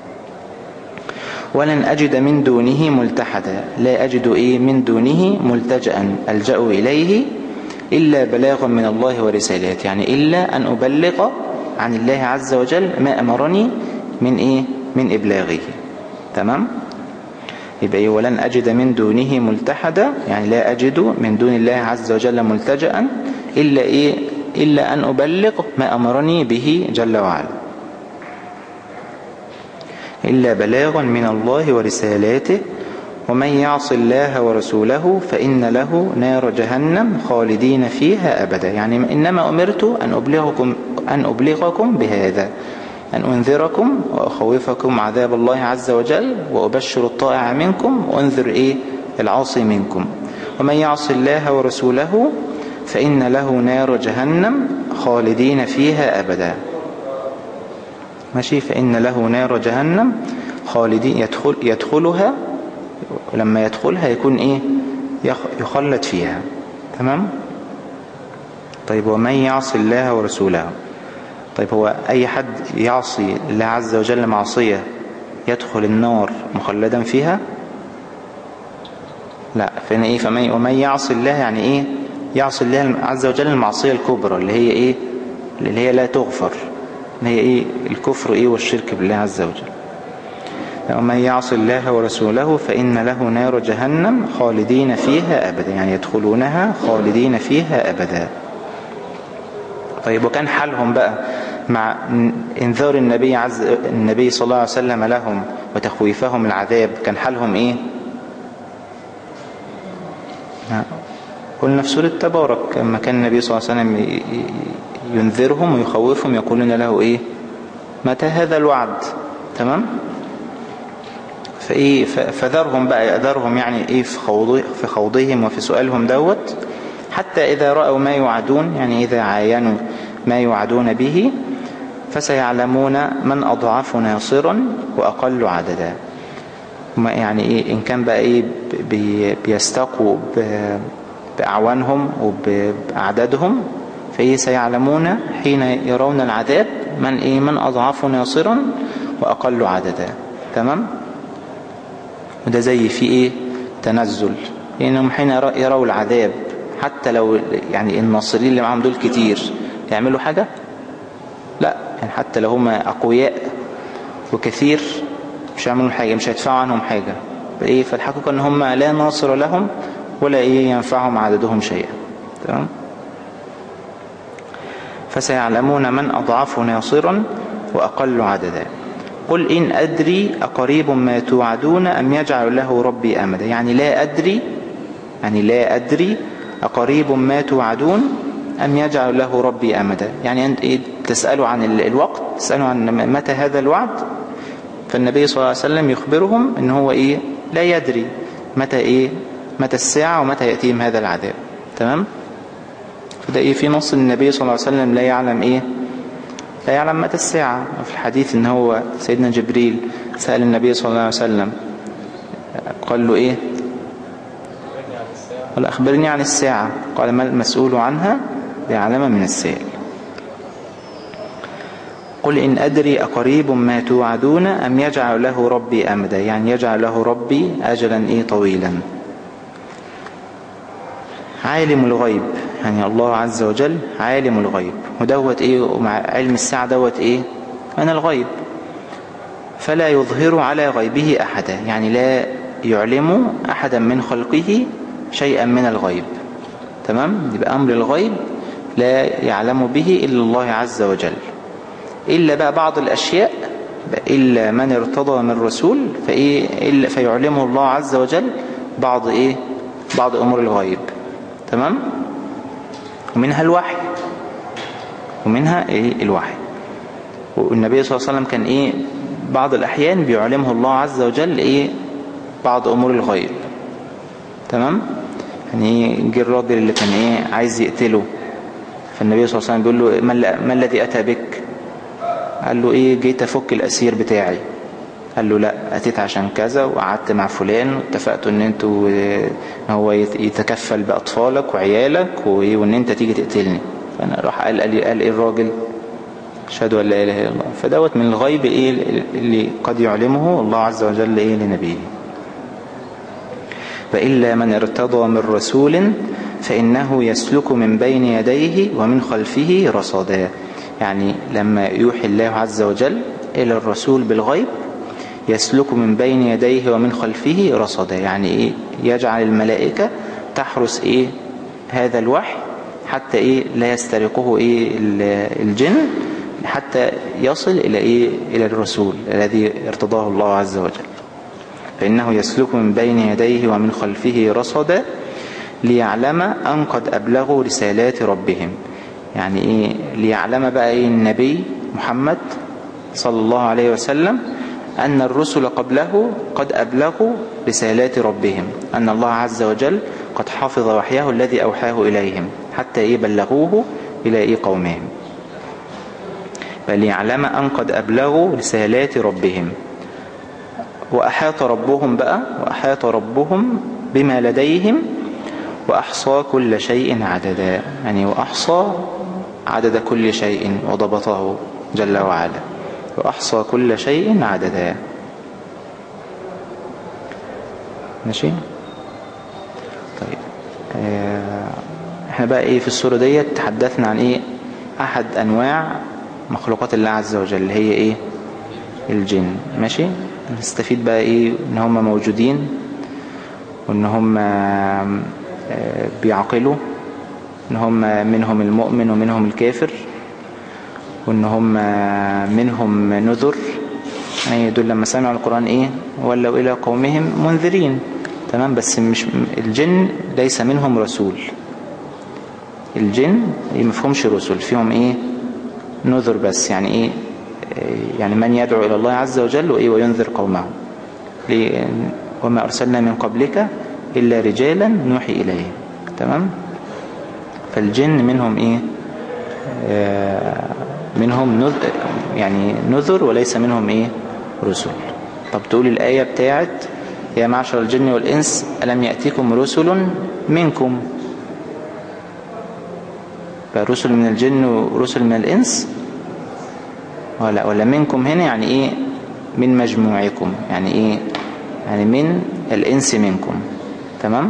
ولن أجد من دونه ملتحدا لا أجد إيه من دونه ملتجأ ألجأ إليه إلا بلاغ من الله ورسالات يعني إلا أن أبلغ عن الله عز وجل ما أمرني من إيه من إبلاغه تمام يبقى إيه ولن أجد من دونه ملتحدا يعني لا أجد من دون الله عز وجل ملتجأ إلا إيه إلا أن أبلغ ما أمرني به جل وعلا إلا بلاغ من الله ورسالاته ومن يعص الله ورسوله فإن له نار جهنم خالدين فيها أبدا يعني إنما أمرت أن أبلغكم, أن أبلغكم بهذا أن أنذركم وأخوفكم عذاب الله عز وجل وأبشر الطائع منكم وأنذر إيه العاصي منكم ومن يعص الله ورسوله فإن له نار جهنم خالدين فيها أبدا ماشي فإن له نار جهنم خالدين يدخل يدخلها ولما يدخلها يكون إيه يخلد فيها تمام طيب ومن يعص الله ورسوله طيب هو أي حد يعصي الله عز وجل معصية يدخل النار مخلدا فيها لا فإن إيه فمن ومن يعصي الله يعني إيه يعصي الله عز وجل المعصية الكبرى اللي هي إيه اللي هي لا تغفر اللي هي إيه الكفر إيه والشرك بالله عز وجل ومن يعص الله ورسوله فإن له نار جهنم خالدين فيها أبدا يعني يدخلونها خالدين فيها أبدا طيب وكان حالهم بقى مع انذار النبي عز النبي صلى الله عليه وسلم لهم وتخويفهم العذاب كان حالهم ايه قلنا في سورة تبارك لما كان النبي صلى الله عليه وسلم ينذرهم ويخوفهم يقولون له ايه متى هذا الوعد تمام فايه فذرهم بقى ذرهم يعني ايه في خوضه في خوضهم وفي سؤالهم دوت حتى إذا رأوا ما يوعدون يعني إذا عاينوا ما يوعدون به فسيعلمون من أضعف ناصرا وأقل عددا يعني إيه إن كان بقى إيه بيستقوا بأعوانهم وبأعدادهم فإيه سيعلمون حين يرون العذاب من إيه من أضعف ناصرا وأقل عددا تمام وده زي في إيه تنزل لأنهم حين يروا العذاب حتى لو يعني الناصرين اللي معاهم دول كتير يعملوا حاجة لا يعني حتى لو هم أقوياء وكثير مش هيعملوا حاجة مش هيدفعوا عنهم حاجة إيه فالحقيقة ان هم لا ناصر لهم ولا إيه ينفعهم عددهم شيئا تمام فسيعلمون من أضعف ناصرا وأقل عددا قل إن أدري أقريب ما توعدون أم يجعل له ربي أمدا يعني لا أدري يعني لا أدري أقريب ما توعدون أم يجعل له ربي أمدا يعني أنت إيه تسألوا عن الوقت تسألوا عن متى هذا الوعد فالنبي صلى الله عليه وسلم يخبرهم ان هو ايه لا يدري متى ايه متى الساعة ومتى يأتيهم هذا العذاب تمام فده ايه في نص النبي صلى الله عليه وسلم لا يعلم ايه لا يعلم متى الساعة في الحديث ان هو سيدنا جبريل سأل النبي صلى الله عليه وسلم قال له ايه قال أخبرني عن الساعة قال ما المسؤول عنها بأعلم من السائل قل إن أدري أقريب ما توعدون أم يجعل له ربي أمدا يعني يجعل له ربي أجلا إيه طويلا عالم الغيب يعني الله عز وجل عالم الغيب ودوت إيه ومع علم الساعة دوت إيه من الغيب فلا يظهر على غيبه أحدا يعني لا يعلم أحدا من خلقه شيئا من الغيب تمام يبقى أمر الغيب لا يعلم به إلا الله عز وجل إلا بقى بعض الأشياء إلا من ارتضى من رسول فإيه إلا فيعلمه الله عز وجل بعض إيه بعض أمور الغيب تمام ومنها الوحي ومنها إيه الوحي والنبي صلى الله عليه وسلم كان إيه بعض الأحيان بيعلمه الله عز وجل إيه بعض أمور الغيب تمام يعني جه الراجل اللي كان إيه عايز يقتله فالنبي صلى الله عليه وسلم بيقول له ما الذي أتى بك قال له ايه جيت افك الاسير بتاعي قال له لا اتيت عشان كذا وقعدت مع فلان واتفقتوا ان انتوا ان هو يتكفل باطفالك وعيالك وان انت تيجي تقتلني فانا راح قال قال, قال ايه الراجل اشهد ان لا اله الا الله فدوت من الغيب ايه اللي قد يعلمه الله عز وجل ايه لنبيه فإلا من ارتضى من رسول فإنه يسلك من بين يديه ومن خلفه رصدا يعني لما يوحي الله عز وجل إلى الرسول بالغيب يسلك من بين يديه ومن خلفه رصدا يعني إيه يجعل الملائكة تحرس إيه هذا الوحي حتى إيه لا يسترقه إيه الجن حتى يصل إلى إيه إلى الرسول الذي ارتضاه الله عز وجل فإنه يسلك من بين يديه ومن خلفه رصدا ليعلم أن قد أبلغوا رسالات ربهم يعني إيه ليعلم بقى إيه النبي محمد صلى الله عليه وسلم أن الرسل قبله قد أبلغوا رسالات ربهم أن الله عز وجل قد حافظ وحيه الذي أوحاه إليهم حتى إيه بلغوه إلى إيه قومهم بل يعلم أن قد أبلغوا رسالات ربهم وأحاط ربهم بقى وأحاط ربهم بما لديهم وأحصى كل شيء عددا يعني وأحصى عدد كل شيء وضبطه جل وعلا وأحصى كل شيء عددا ماشي طيب اه احنا بقى ايه في السورة ديت تحدثنا عن ايه احد انواع مخلوقات الله عز وجل اللي هي ايه الجن ماشي نستفيد بقى ايه ان هم موجودين وان هم بيعقلوا ان هم منهم المؤمن ومنهم الكافر وان هم منهم نذر يعني دول لما سمعوا القرآن ايه ولوا الى قومهم منذرين تمام بس مش الجن ليس منهم رسول الجن مفهومش رسول فيهم ايه نذر بس يعني ايه يعني من يدعو الى الله عز وجل وايه وينذر قومه وما ارسلنا من قبلك الا رجالا نوحي اليه تمام فالجن منهم ايه آه منهم نذر يعني نذر وليس منهم ايه رسل طب تقول الآية بتاعت يا معشر الجن والإنس ألم يأتيكم رسل منكم فرسل من الجن ورسل من الإنس ولا, ولا منكم هنا يعني ايه من مجموعكم يعني ايه يعني من الإنس منكم تمام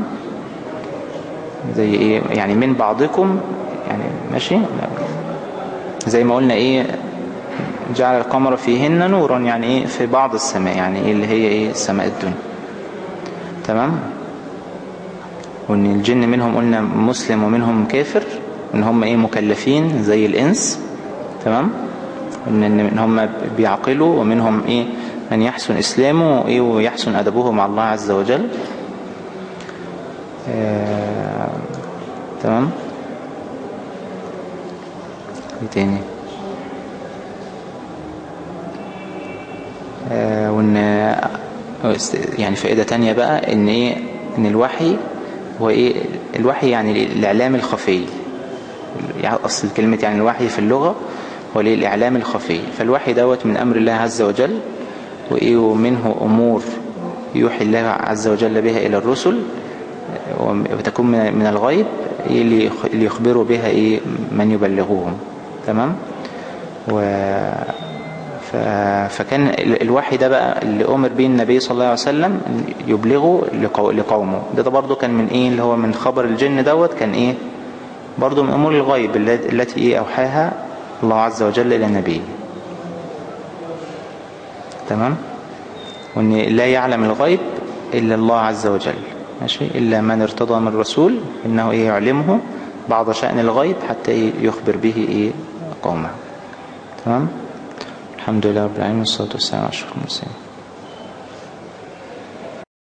زي ايه يعني من بعضكم يعني ماشي زي ما قلنا ايه جعل القمر فيهن نورا يعني ايه في بعض السماء يعني ايه اللي هي ايه السماء الدنيا تمام وان الجن منهم قلنا مسلم ومنهم كافر ان هم ايه مكلفين زي الانس تمام ان ان هم بيعقلوا ومنهم ايه من يحسن اسلامه وايه ويحسن ادبه مع الله عز وجل آه تمام ايه تاني آه وان يعني فائدة تانية بقى ان ايه ان الوحي هو ايه الوحي يعني الاعلام الخفي يعني اصل كلمة يعني الوحي في اللغة هو الايه الاعلام الخفي فالوحي دوت من امر الله عز وجل وايه ومنه امور يوحي الله عز وجل بها الى الرسل وتكون من الغيب اللي يخبروا بها ايه من يبلغوهم تمام و فكان الوحي ده بقى اللي أمر به النبي صلى الله عليه وسلم يبلغه لقومه ده, ده برضو كان من ايه اللي هو من خبر الجن دوت كان ايه برضو من أمور الغيب التي ايه أوحاها الله عز وجل إلى النبي تمام وان لا يعلم الغيب إلا الله عز وجل ماشي إلا من ارتضى من الرسول إنه إيه يعلمه بعض شأن الغيب حتى يخبر به إيه قومه تمام الحمد لله رب العالمين والصلاة والسلام على أشرف المرسلين